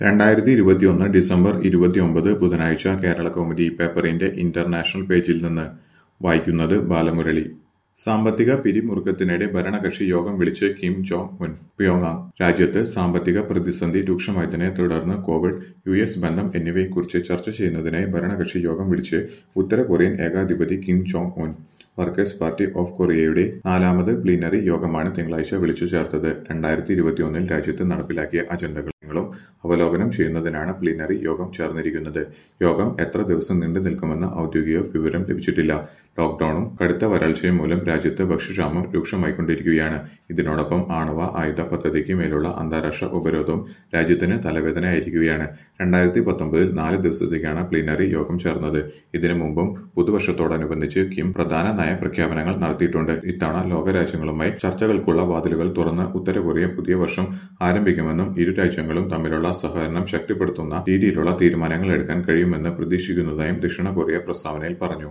രണ്ടായിരത്തി ഇരുപത്തിയൊന്ന് ഡിസംബർ ഇരുപത്തിയൊമ്പത് ബുധനാഴ്ച കേരള കൗമുദി പേപ്പറിന്റെ ഇന്റർനാഷണൽ പേജിൽ നിന്ന് വായിക്കുന്നത് ബാലമുരളി സാമ്പത്തിക പിരിമുറുക്കത്തിനിടെ ഭരണകക്ഷി യോഗം വിളിച്ച് കിം ജോങ് ഉൻ പ്യോങ്ങാങ് രാജ്യത്ത് സാമ്പത്തിക പ്രതിസന്ധി രൂക്ഷമായതിനെ തുടർന്ന് കോവിഡ് യു എസ് ബന്ധം എന്നിവയെക്കുറിച്ച് ചർച്ച ചെയ്യുന്നതിനായി ഭരണകക്ഷി യോഗം വിളിച്ച് ഉത്തര കൊറിയൻ ഏകാധിപതി Kim Jong Un workers party of കൊറിയയുടെ നാലാമത് പ്ലീനറി യോഗമാണ് തിങ്കളാഴ്ച വിളിച്ചു ചേർത്തത് രണ്ടായിരത്തി ഇരുപത്തിയൊന്നിൽ രാജ്യത്ത് നടപ്പിലാക്കിയ അജണ്ടകളും അവലോകനം ചെയ്യുന്നതിനാണ് പ്ലീനറി യോഗം ചേർന്നിരിക്കുന്നത് യോഗം എത്ര ദിവസം നീണ്ടു നിൽക്കുമെന്ന് ഔദ്യോഗിക വിവരം ലഭിച്ചിട്ടില്ല ലോക്ഡൌണും കടുത്ത വരൾച്ചയും മൂലം രാജ്യത്ത് ഭക്ഷ്യക്ഷാമം രൂക്ഷമായിക്കൊണ്ടിരിക്കുകയാണ് ഇതിനോടൊപ്പം ആണവ ആയുധ പദ്ധതിക്ക് മേലുള്ള അന്താരാഷ്ട്ര ഉപരോധവും രാജ്യത്തിന് തലവേദനയായിരിക്കുകയാണ് രണ്ടായിരത്തി പത്തൊമ്പതിൽ നാല് ദിവസത്തേക്കാണ് പ്ലീനറി യോഗം ചേർന്നത് ഇതിനു മുമ്പും പുതുവർഷത്തോടനുബന്ധിച്ച് കിം പ്രധാന നയ പ്രഖ്യാപനങ്ങൾ നടത്തിയിട്ടുണ്ട് ഇത്തവണ ലോകരാജ്യങ്ങളുമായി ചർച്ചകൾക്കുള്ള വാതിലുകൾ തുറന്ന് ഉത്തര കൊറിയ പുതിയ വർഷം ആരംഭിക്കുമെന്നും ഇരു രാജ്യങ്ങളും തമ്മിലുള്ള സഹകരണം ശക്തിപ്പെടുത്തുന്ന രീതിയിലുള്ള തീരുമാനങ്ങൾ എടുക്കാൻ കഴിയുമെന്ന് പ്രതീക്ഷിക്കുന്നതായും ദക്ഷിണ കൊറിയ പ്രസ്താവനയിൽ പറഞ്ഞു